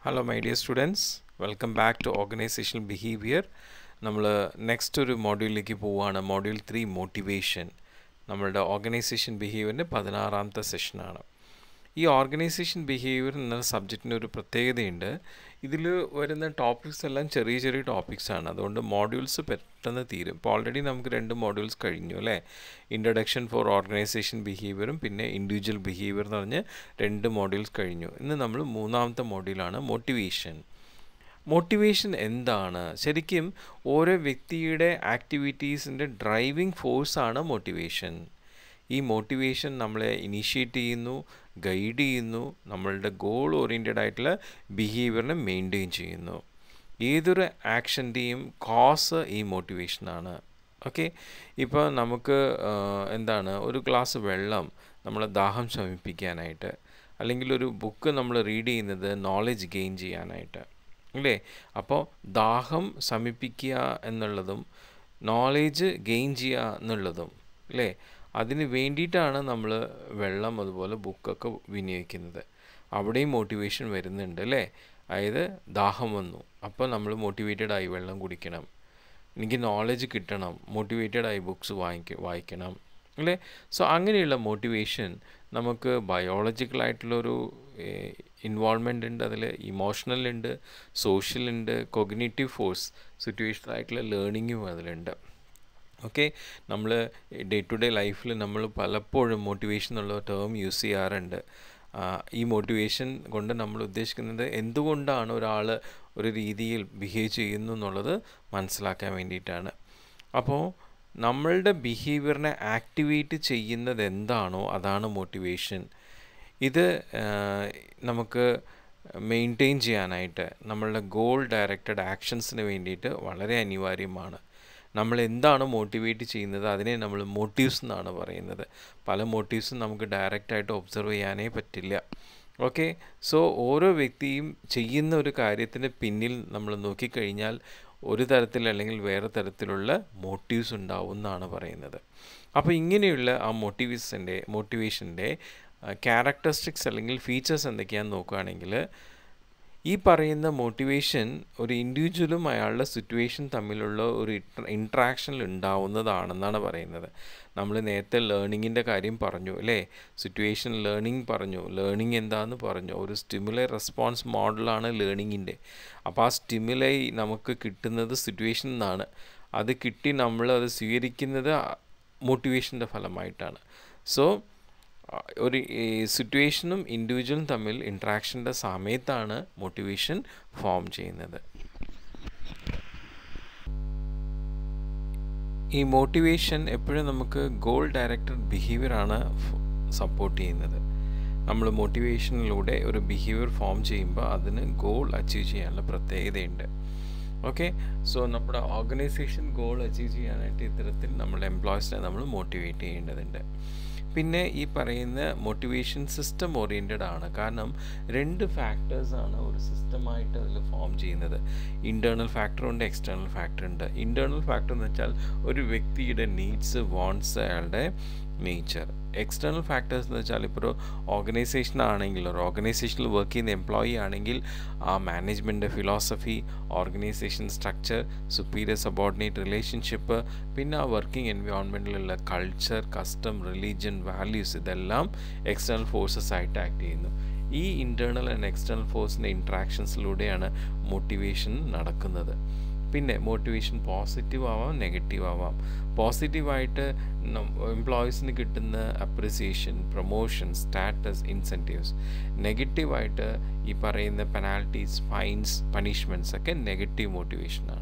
hello my dear students welcome back to organisational behaviour നമ്മൾ next ഒരു മോഡ്യൂളിലേക്ക് പോവുകയാണ് മോഡ്യൂൾ ത്രീ മോട്ടിവേഷൻ നമ്മളുടെ ഓർഗനൈസേഷൻ ബിഹേവിയറിൻ്റെ പതിനാറാമത്തെ സെഷനാണ് ഈ ഓർഗനൈസേഷൻ ബിഹേവിയർ എന്ന സബ്ജക്റ്റിന് ഒരു പ്രത്യേകതയുണ്ട് ഇതിൽ വരുന്ന ടോപ്പിക്സ് എല്ലാം ചെറിയ ചെറിയ ടോപ്പിക്സ് ആണ് അതുകൊണ്ട് മോഡ്യൂൾസ് പെട്ടെന്ന് തീരും ഇപ്പോൾ ഓൾറെഡി നമുക്ക് രണ്ട് മോഡ്യൂൾസ് കഴിഞ്ഞു അല്ലേ ഇൻട്രഡക്ഷൻ ഫോർ ഓർഗനൈസേഷൻ ബിഹേവിയറും പിന്നെ ഇൻഡിവിജ്വൽ ബിഹേവിയർ എന്ന് പറഞ്ഞ് രണ്ട് മോഡ്യൂൾസ് കഴിഞ്ഞു ഇന്ന് നമ്മൾ മൂന്നാമത്തെ മോഡ്യൂളാണ് മോട്ടിവേഷൻ മോട്ടിവേഷൻ എന്താണ് ശരിക്കും ഓരോ വ്യക്തിയുടെ ആക്ടിവിറ്റീസിൻ്റെ ഡ്രൈവിംഗ് ഫോഴ്സാണ് മോട്ടിവേഷൻ ഈ മോട്ടിവേഷൻ നമ്മളെ ഇനീഷ്യേറ്റ് ചെയ്യുന്നു ഗൈഡ് ചെയ്യുന്നു നമ്മളുടെ ഗോൾ ഓറിയൻറ്റഡ് ആയിട്ടുള്ള ബിഹേവിയറിനെ മെയിൻറ്റെയിൻ ചെയ്യുന്നു ഏതൊരു ആക്ഷൻ്റെയും കോസ് ഈ മോട്ടിവേഷനാണ് ഓക്കെ ഇപ്പോൾ നമുക്ക് എന്താണ് ഒരു ഗ്ലാസ് വെള്ളം നമ്മളെ ദാഹം ശമിപ്പിക്കാനായിട്ട് അല്ലെങ്കിൽ ഒരു ബുക്ക് നമ്മൾ റീഡ് ചെയ്യുന്നത് നോളജ് ഗെയിൻ ചെയ്യാനായിട്ട് അല്ലേ അപ്പോൾ ദാഹം ശമിപ്പിക്കുക എന്നുള്ളതും നോളേജ് ഗെയിൻ ചെയ്യുക എന്നുള്ളതും അല്ലേ അതിന് വേണ്ടിയിട്ടാണ് നമ്മൾ വെള്ളം അതുപോലെ ബുക്കൊക്കെ വിനിയോഗിക്കുന്നത് അവിടെയും മോട്ടിവേഷൻ വരുന്നുണ്ട് അല്ലേ അതായത് ദാഹം വന്നു അപ്പോൾ നമ്മൾ മോട്ടിവേറ്റഡ് ആയി വെള്ളം കുടിക്കണം എനിക്ക് നോളജ് കിട്ടണം മോട്ടിവേറ്റഡ് ആയി ബുക്സ് വാങ്ങിക്ക വായിക്കണം അല്ലേ സോ അങ്ങനെയുള്ള മോട്ടിവേഷൻ നമുക്ക് ബയോളജിക്കലായിട്ടുള്ളൊരു ഇൻവോൾവ്മെൻ്റ് ഉണ്ട് അതിൽ ഇമോഷണൽ ഉണ്ട് സോഷ്യൽ ഉണ്ട് കൊഗ്നേറ്റീവ് ഫോഴ്സ് സിറ്റുവേഷണൽ ആയിട്ടുള്ള ലേണിങ്ങും അതിലുണ്ട് ഓക്കെ നമ്മൾ ഡേ ടു ഡേ ലൈഫിൽ നമ്മൾ പലപ്പോഴും മോട്ടിവേഷൻ എന്നുള്ള ടേം യൂസ് ചെയ്യാറുണ്ട് ഈ മോട്ടിവേഷൻ കൊണ്ട് നമ്മൾ ഉദ്ദേശിക്കുന്നത് എന്തുകൊണ്ടാണ് ഒരാൾ ഒരു രീതിയിൽ ബിഹേവ് ചെയ്യുന്നു എന്നുള്ളത് മനസ്സിലാക്കാൻ വേണ്ടിയിട്ടാണ് അപ്പോൾ നമ്മളുടെ ബിഹേവിയറിനെ ആക്ടിവേറ്റ് ചെയ്യുന്നത് എന്താണോ അതാണ് മോട്ടിവേഷൻ ഇത് നമുക്ക് മെയിൻറ്റെയിൻ ചെയ്യാനായിട്ട് നമ്മളുടെ ഗോൾ ഡയറക്റ്റഡ് ആക്ഷൻസിന് വേണ്ടിയിട്ട് വളരെ അനിവാര്യമാണ് നമ്മൾ എന്താണ് മോട്ടിവേറ്റ് ചെയ്യുന്നത് അതിനെ നമ്മൾ മോട്ടീവ്സ് എന്നാണ് പറയുന്നത് പല മോട്ടീവ്സും നമുക്ക് ഡയറക്റ്റായിട്ട് ഒബ്സർവ് ചെയ്യാനേ പറ്റില്ല ഓക്കെ സോ ഓരോ വ്യക്തിയും ചെയ്യുന്ന ഒരു കാര്യത്തിന് പിന്നിൽ നമ്മൾ നോക്കിക്കഴിഞ്ഞാൽ ഒരു തരത്തിൽ അല്ലെങ്കിൽ വേറെ തരത്തിലുള്ള മോട്ടീവ്സ് ഉണ്ടാവും എന്നാണ് പറയുന്നത് അപ്പോൾ ഇങ്ങനെയുള്ള ആ മോട്ടീവ്സിൻ്റെ മോട്ടിവേഷൻ്റെ ക്യാരക്ടറിസ്റ്റിക്സ് അല്ലെങ്കിൽ ഫീച്ചേഴ്സ് എന്തൊക്കെയാണെന്ന് നോക്കുകയാണെങ്കിൽ ഈ പറയുന്ന മോട്ടിവേഷൻ ഒരു ഇൻഡിവിജ്വലും അയാളുടെ സിറ്റുവേഷൻ തമ്മിലുള്ള ഒരു ഇൻട്രാക്ഷനിൽ ഉണ്ടാവുന്നതാണെന്നാണ് പറയുന്നത് നമ്മൾ നേരത്തെ ലേണിങ്ങിൻ്റെ കാര്യം പറഞ്ഞു അല്ലേ സിറ്റുവേഷൻ ലേണിംഗ് പറഞ്ഞു ലേണിംഗ് എന്താന്ന് പറഞ്ഞു ഒരു സ്റ്റിമുലൈ റെസ്പോൺസ് മോഡലാണ് ലേണിങ്ങിൻ്റെ അപ്പോൾ ആ സ്റ്റിമുലൈ നമുക്ക് കിട്ടുന്നത് സിറ്റുവേഷൻ നിന്നാണ് അത് കിട്ടി നമ്മൾ അത് സ്വീകരിക്കുന്നത് മോട്ടിവേഷൻ്റെ ഫലമായിട്ടാണ് സോ ഒരു സിറ്റുവേഷനും ഇൻഡിവിജ്വലും തമ്മിൽ ഇൻട്രാക്ഷൻ്റെ സമയത്താണ് മോട്ടിവേഷൻ ഫോം ചെയ്യുന്നത് ഈ മോട്ടിവേഷൻ എപ്പോഴും നമുക്ക് ഗോൾ ഡയറക്റ്റഡ് ബിഹേവിയറാണ് സപ്പോർട്ട് ചെയ്യുന്നത് നമ്മൾ മോട്ടിവേഷനിലൂടെ ഒരു ബിഹേവിയർ ഫോം ചെയ്യുമ്പോൾ അതിന് ഗോൾ അച്ചീവ് ചെയ്യാനുള്ള പ്രത്യേകതയുണ്ട് ഓക്കെ സോ നമ്മുടെ ഓർഗനൈസേഷൻ ഗോൾ അച്ചീവ് ചെയ്യാനായിട്ട് ഇത്തരത്തിൽ നമ്മുടെ എംപ്ലോയീസിനെ നമ്മൾ മോട്ടിവേറ്റ് ചെയ്യേണ്ടതുണ്ട് പിന്നെ ഈ പറയുന്ന മോട്ടിവേഷൻ സിസ്റ്റം ഓറിയൻറ്റഡ് ആണ് കാരണം രണ്ട് ഫാക്ടേഴ്സാണ് ഒരു സിസ്റ്റമായിട്ട് അതിൽ ഫോം ചെയ്യുന്നത് ഇൻറ്റേർണൽ ഫാക്ടർ ഉണ്ട് എക്സ്റ്റേണൽ ഫാക്ടർ ഉണ്ട് ഇൻറ്റേർണൽ ഫാക്ടർ എന്ന് വെച്ചാൽ ഒരു വ്യക്തിയുടെ നീഡ്സ് വാണ്ട്സ് അയാളുടെ നേച്ചർ എക്സ്റ്റേണൽ ഫാക്ടേഴ്സ് എന്ന് വെച്ചാൽ ഇപ്പോൾ ഒരു ഓർഗനൈസേഷൻ ആണെങ്കിൽ ഒരു ഓർഗനൈസേഷനിൽ വർക്ക് ചെയ്യുന്ന എംപ്ലോയി ആണെങ്കിൽ ആ management philosophy organisation structure superior subordinate relationship പിന്നെ ആ വർക്കിംഗ് എൻവയോൺമെൻറ്റിലുള്ള കൾച്ചർ കസ്റ്റം റിലീജിയൻ വാല്യൂസ് ഇതെല്ലാം എക്സ്റ്റേണൽ ഫോഴ്സസ് ആയിട്ട് ആക്ട് ചെയ്യുന്നു ഈ ഇൻറ്റേർണൽ ആൻഡ് എക്സ്റ്റേണൽ ഫോഴ്സിൻ്റെ ഇൻട്രാക്ഷൻസിലൂടെയാണ് മോട്ടിവേഷൻ നടക്കുന്നത് പിന്നെ മോട്ടിവേഷൻ പോസിറ്റീവ് ആവാം നെഗറ്റീവ് ആവാം പോസിറ്റീവായിട്ട് എംപ്ലോയീസിന് കിട്ടുന്ന അപ്രിസിയേഷൻ പ്രൊമോഷൻ സ്റ്റാറ്റസ് ഇൻസെൻറ്റീവ്സ് നെഗറ്റീവായിട്ട് ഈ പറയുന്ന പെനാൽറ്റീസ് ഫൈൻസ് പണിഷ്മെൻറ്റ്സ് ഒക്കെ നെഗറ്റീവ് മോട്ടിവേഷനാണ്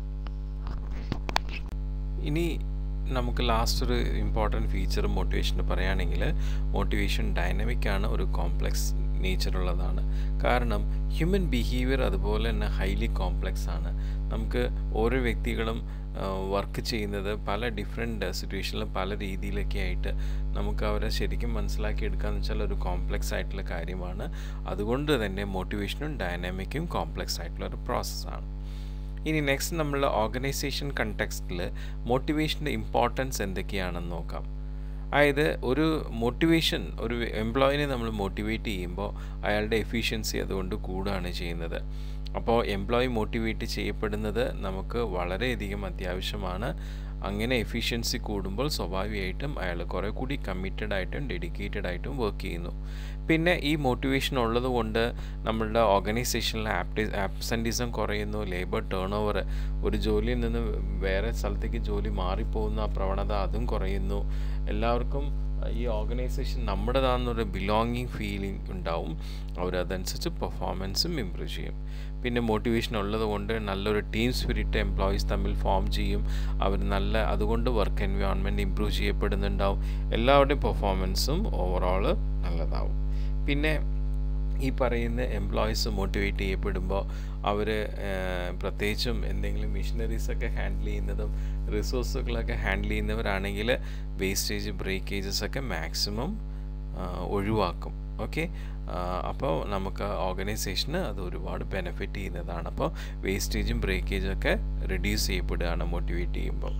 ഇനി നമുക്ക് ലാസ്റ്റ് ഒരു ഇമ്പോർട്ടൻറ്റ് ഫീച്ചർ മോട്ടിവേഷൻ പറയുകയാണെങ്കിൽ മോട്ടിവേഷൻ ഡൈനമിക് ആണ് ഒരു കോംപ്ലക്സ് നേച്ചറുള്ളതാണ് കാരണം ഹ്യൂമൻ ബിഹേവിയർ അതുപോലെ തന്നെ ഹൈലി കോംപ്ലക്സ് ആണ് നമുക്ക് ഓരോ വ്യക്തികളും വർക്ക് ചെയ്യുന്നത് പല ഡിഫറെൻറ്റ് സിറ്റുവേഷനിൽ പല രീതിയിലൊക്കെ ആയിട്ട് നമുക്ക് അവരെ ശരിക്കും മനസ്സിലാക്കി എടുക്കാന്ന് വെച്ചാൽ ഒരു കോംപ്ലക്സ് ആയിട്ടുള്ള കാര്യമാണ് അതുകൊണ്ട് തന്നെ മോട്ടിവേഷനും ഡൈനാമിക്കും കോംപ്ലക്സ് ആയിട്ടുള്ള ഒരു പ്രോസസ്സാണ് ഇനി നെക്സ്റ്റ് നമ്മൾ ഓർഗനൈസേഷൻ കണ്ടെക്സ്റ്റിൽ മോട്ടിവേഷൻ്റെ ഇമ്പോർട്ടൻസ് എന്തൊക്കെയാണെന്ന് നോക്കാം അതായത് ഒരു മോട്ടിവേഷൻ ഒരു എംപ്ലോയിനെ നമ്മൾ മോട്ടിവേറ്റ് ചെയ്യുമ്പോൾ അയാളുടെ എഫിഷ്യൻസി അതുകൊണ്ട് കൂടുകയാണ് ചെയ്യുന്നത് അപ്പോൾ എംപ്ലോയി മോട്ടിവേറ്റ് ചെയ്യപ്പെടുന്നത് നമുക്ക് വളരെയധികം അത്യാവശ്യമാണ് അങ്ങനെ എഫിഷ്യൻസി കൂടുമ്പോൾ സ്വാഭാവികമായിട്ടും അയാൾ കുറേ കൂടി കമ്മിറ്റഡ് ആയിട്ടും ഡെഡിക്കേറ്റഡ് ആയിട്ടും വർക്ക് ചെയ്യുന്നു പിന്നെ ഈ മോട്ടിവേഷൻ ഉള്ളത് കൊണ്ട് നമ്മളുടെ ഓർഗനൈസേഷനിലെ ആപ്റ്റി ആബ്സെൻറ്റിസം കുറയുന്നു ലേബർ ടേൺ ഓവർ ഒരു ജോലിയിൽ നിന്ന് വേറെ സ്ഥലത്തേക്ക് ജോലി മാറിപ്പോകുന്ന ആ പ്രവണത അതും കുറയുന്നു എല്ലാവർക്കും ഈ ഓർഗനൈസേഷൻ നമ്മുടേതാണെന്നൊരു ബിലോങ്ങിങ് ഫീലിംഗ് ഉണ്ടാവും അവരതനുസരിച്ച് പെർഫോമൻസും ഇമ്പ്രൂവ് ചെയ്യും പിന്നെ മോട്ടിവേഷൻ ഉള്ളത് കൊണ്ട് നല്ലൊരു ടീം സ്പിരിറ്റ് എംപ്ലോയീസ് തമ്മിൽ ഫോം ചെയ്യും അവർ നല്ല അതുകൊണ്ട് വർക്ക് എൻവയോൺമെൻറ്റ് ഇമ്പ്രൂവ് ചെയ്യപ്പെടുന്നുണ്ടാവും എല്ലാവരുടെയും പെർഫോമൻസും ഓവറോൾ നല്ലതാവും പിന്നെ ഈ പറയുന്ന എംപ്ലോയീസ് മോട്ടിവേറ്റ് ചെയ്യപ്പെടുമ്പോൾ അവർ പ്രത്യേകിച്ചും എന്തെങ്കിലും മിഷനറീസൊക്കെ ഹാൻഡിൽ ചെയ്യുന്നതും റിസോഴ്സുകളൊക്കെ ഹാൻഡിൽ ചെയ്യുന്നവരാണെങ്കിൽ വേസ്റ്റേജ് ബ്രേക്കേജസ് ഒക്കെ മാക്സിമം ഒഴിവാക്കും ഓക്കെ അപ്പോൾ നമുക്ക് ഓർഗനൈസേഷന് അത് ഒരുപാട് ബെനിഫിറ്റ് ചെയ്യുന്നതാണ് അപ്പോൾ വേസ്റ്റേജും ബ്രേക്കേജും ഒക്കെ റിഡ്യൂസ് ചെയ്യപ്പെടുകയാണ് മോട്ടിവേറ്റ് ചെയ്യുമ്പോൾ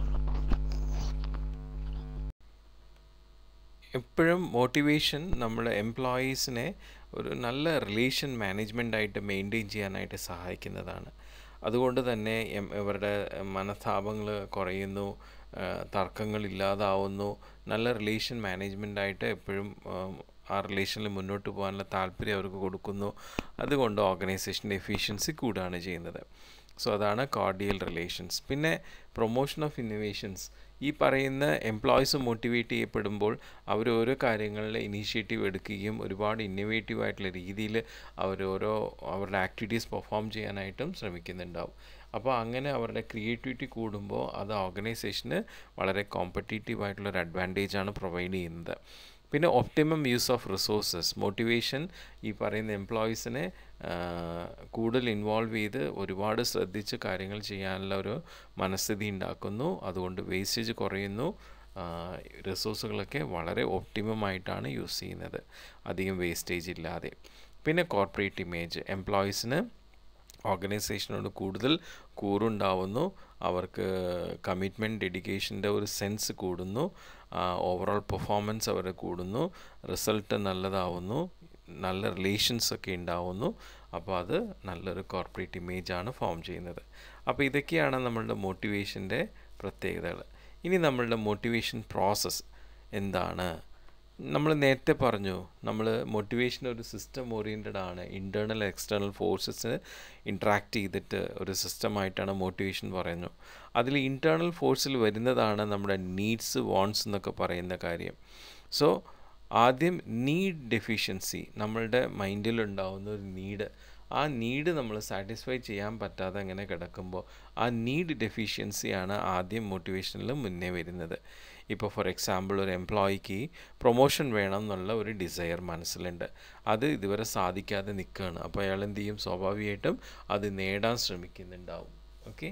എപ്പോഴും മോട്ടിവേഷൻ നമ്മുടെ എംപ്ലോയീസിനെ ഒരു നല്ല റിലേഷൻ മാനേജ്മെൻ്റ് ആയിട്ട് മെയിൻറ്റെയിൻ ചെയ്യാനായിട്ട് സഹായിക്കുന്നതാണ് അതുകൊണ്ട് തന്നെ ഇവരുടെ മനസ്താപങ്ങൾ കുറയുന്നു തർക്കങ്ങൾ ഇല്ലാതാവുന്നു നല്ല റിലേഷൻ മാനേജ്മെൻ്റ് ആയിട്ട് എപ്പോഴും ആ റിലേഷനിൽ മുന്നോട്ട് പോകാനുള്ള താല്പര്യം അവർക്ക് കൊടുക്കുന്നു അതുകൊണ്ട് ഓർഗനൈസേഷൻ്റെ എഫിഷ്യൻസി കൂടുകയാണ് ചെയ്യുന്നത് സോ അതാണ് കോർഡിയൽ റിലേഷൻസ് പിന്നെ പ്രൊമോഷൻ ഓഫ് ഇന്നോവേഷൻസ് ഈ പറയുന്ന എംപ്ലോയീസ് മോട്ടിവേറ്റ് ചെയ്യപ്പെടുമ്പോൾ അവർ ഓരോ കാര്യങ്ങളിൽ ഇനീഷ്യേറ്റീവ് എടുക്കുകയും ഒരുപാട് ഇന്നോവേറ്റീവ് ആയിട്ടുള്ള രീതിയിൽ അവർ ഓരോ അവരുടെ ആക്ടിവിറ്റീസ് പെർഫോം ചെയ്യാനായിട്ടും ശ്രമിക്കുന്നുണ്ടാവും അപ്പോൾ അങ്ങനെ അവരുടെ ക്രിയേറ്റിവിറ്റി കൂടുമ്പോൾ അത് ഓർഗനൈസേഷന് വളരെ കോമ്പറ്റീറ്റീവ് ആയിട്ടുള്ളൊരു അഡ്വാൻറ്റേജ് ആണ് പ്രൊവൈഡ് ചെയ്യുന്നത് പിന്നെ optimum use of resources motivation ഈ പറയുന്ന എംപ്ലോയീസിനെ കൂടുതൽ ഇൻവോൾവ് ചെയ്ത് ഒരുപാട് ശ്രദ്ധിച്ച് കാര്യങ്ങൾ ചെയ്യാനുള്ള ഒരു മനസ്ഥിതി ഉണ്ടാക്കുന്നു അതുകൊണ്ട് വേസ്റ്റേജ് കുറയുന്നു റിസോഴ്സുകളൊക്കെ വളരെ ഒപ്റ്റിമമായിട്ടാണ് യൂസ് ചെയ്യുന്നത് അധികം വേസ്റ്റേജ് ഇല്ലാതെ പിന്നെ കോർപ്പറേറ്റ് ഇമേജ് എംപ്ലോയീസിന് ഓർഗനൈസേഷനോട് കൂടുതൽ കൂറുണ്ടാവുന്നു അവർക്ക് കമ്മിറ്റ്മെൻറ്റ് ഡെഡിക്കേഷൻ്റെ ഒരു സെൻസ് കൂടുന്നു ഓവറോൾ പെർഫോമൻസ് അവരുടെ കൂടുന്നു റിസൾട്ട് നല്ലതാവുന്നു നല്ല റിലേഷൻസ് ഒക്കെ ഉണ്ടാവുന്നു അപ്പോൾ അത് നല്ലൊരു കോർപ്പറേറ്റ് ഇമേജാണ് ഫോം ചെയ്യുന്നത് അപ്പോൾ ഇതൊക്കെയാണ് നമ്മളുടെ മോട്ടിവേഷൻ്റെ പ്രത്യേകതകൾ ഇനി നമ്മളുടെ മോട്ടിവേഷൻ പ്രോസസ്സ് എന്താണ് നമ്മൾ നേരത്തെ പറഞ്ഞു നമ്മൾ മോട്ടിവേഷൻ ഒരു സിസ്റ്റം ഓറിയൻറ്റഡ് ആണ് ഇൻറ്റേർണൽ എക്സ്റ്റേണൽ ഫോഴ്സസ് ഇൻട്രാക്ട് ചെയ്തിട്ട് ഒരു സിസ്റ്റമായിട്ടാണ് മോട്ടിവേഷൻ പറയുന്നു അതിൽ ഇൻറ്റേർണൽ ഫോഴ്സിൽ വരുന്നതാണ് നമ്മുടെ നീഡ്സ് വോൺസ് എന്നൊക്കെ പറയുന്ന കാര്യം സോ ആദ്യം നീഡ് ഡെഫിഷ്യൻസി നമ്മളുടെ മൈൻഡിലുണ്ടാവുന്ന ഒരു നീഡ് ആ നീഡ് നമ്മൾ സാറ്റിസ്ഫൈ ചെയ്യാൻ പറ്റാതെ അങ്ങനെ കിടക്കുമ്പോൾ ആ നീഡ് ഡെഫിഷ്യൻസിയാണ് ആദ്യം മോട്ടിവേഷനിൽ മുന്നേ വരുന്നത് ഇപ്പോൾ ഫോർ എക്സാമ്പിൾ ഒരു എംപ്ലോയിക്ക് പ്രൊമോഷൻ വേണം എന്നുള്ള ഒരു ഡിസയർ മനസ്സിലുണ്ട് അത് ഇതുവരെ സാധിക്കാതെ നിൽക്കുകയാണ് അപ്പോൾ അയാൾ എന്ത് ചെയ്യും സ്വാഭാവികമായിട്ടും അത് നേടാൻ ശ്രമിക്കുന്നുണ്ടാവും ഓക്കെ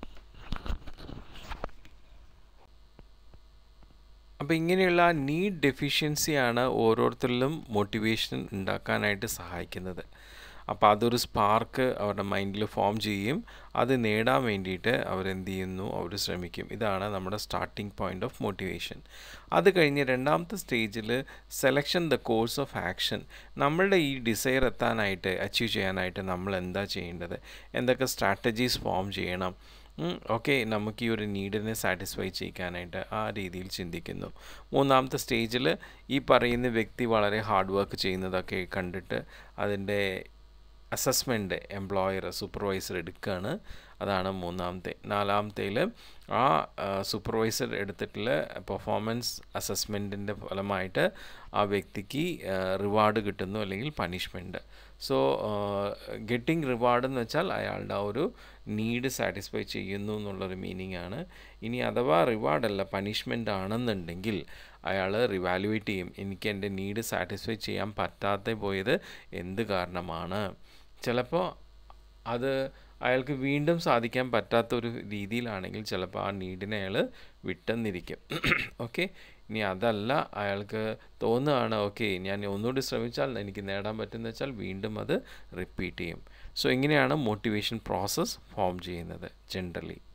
അപ്പോൾ ഇങ്ങനെയുള്ള നീഡ് ഡെഫിഷ്യൻസിയാണ് ഓരോരുത്തരിലും മോട്ടിവേഷൻ ഉണ്ടാക്കാനായിട്ട് സഹായിക്കുന്നത് അപ്പോൾ അതൊരു സ്പാർക്ക് അവരുടെ മൈൻഡിൽ ഫോം ചെയ്യും അത് നേടാൻ വേണ്ടിയിട്ട് അവരെന്ത് ചെയ്യുന്നു അവർ ശ്രമിക്കും ഇതാണ് നമ്മുടെ സ്റ്റാർട്ടിംഗ് പോയിൻ്റ് ഓഫ് മോട്ടിവേഷൻ അത് കഴിഞ്ഞ് രണ്ടാമത്തെ സ്റ്റേജിൽ selection the course of action നമ്മളുടെ ഈ ഡിസയർ എത്താനായിട്ട് അച്ചീവ് ചെയ്യാനായിട്ട് നമ്മൾ എന്താ ചെയ്യേണ്ടത് എന്തൊക്കെ സ്ട്രാറ്റജീസ് ഫോം ചെയ്യണം ഓക്കെ നമുക്ക് ഈ ഒരു നീഡിനെ സാറ്റിസ്ഫൈ ചെയ്യിക്കാനായിട്ട് ആ രീതിയിൽ ചിന്തിക്കുന്നു മൂന്നാമത്തെ സ്റ്റേജിൽ ഈ പറയുന്ന വ്യക്തി വളരെ ഹാർഡ് വർക്ക് ചെയ്യുന്നതൊക്കെ കണ്ടിട്ട് അതിൻ്റെ അസസ്മെൻ്റ് എംപ്ലോയർ സൂപ്പർവൈസർ എടുക്കുകയാണ് അതാണ് മൂന്നാമത്തെ നാലാമത്തേൽ ആ സൂപ്പർവൈസർ എടുത്തിട്ടുള്ള പെർഫോമൻസ് അസസ്മെൻറ്റിൻ്റെ ഫലമായിട്ട് ആ വ്യക്തിക്ക് റിവാർഡ് കിട്ടുന്നു അല്ലെങ്കിൽ പണിഷ്മെൻറ്റ് സോ ഗെറ്റിംഗ് റിവാർഡ് എന്ന് വെച്ചാൽ അയാളുടെ ആ ഒരു നീഡ് സാറ്റിസ്ഫൈ ചെയ്യുന്നു എന്നുള്ളൊരു മീനിങ് ആണ് ഇനി അഥവാ റിവാർഡല്ല പണിഷ്മെൻ്റ് ആണെന്നുണ്ടെങ്കിൽ അയാൾ റിവാലുവേറ്റ് ചെയ്യും എനിക്ക് എൻ്റെ നീഡ് സാറ്റിസ്ഫൈ ചെയ്യാൻ പറ്റാതെ പോയത് എന്ത് കാരണമാണ് ചിലപ്പോൾ അത് അയാൾക്ക് വീണ്ടും സാധിക്കാൻ പറ്റാത്തൊരു രീതിയിലാണെങ്കിൽ ചിലപ്പോൾ ആ നീഡിനെ അയാൾ വിട്ടെന്നിരിക്കും ഓക്കെ ഇനി അതല്ല അയാൾക്ക് തോന്നുകയാണ് ഓക്കെ ഞാൻ ഒന്നുകൂടി ശ്രമിച്ചാൽ എനിക്ക് നേടാൻ പറ്റുമെന്ന് വെച്ചാൽ വീണ്ടും അത് റിപ്പീറ്റ് ചെയ്യും സോ ഇങ്ങനെയാണ് മോട്ടിവേഷൻ പ്രോസസ്സ് ഫോം ചെയ്യുന്നത് ജനറലി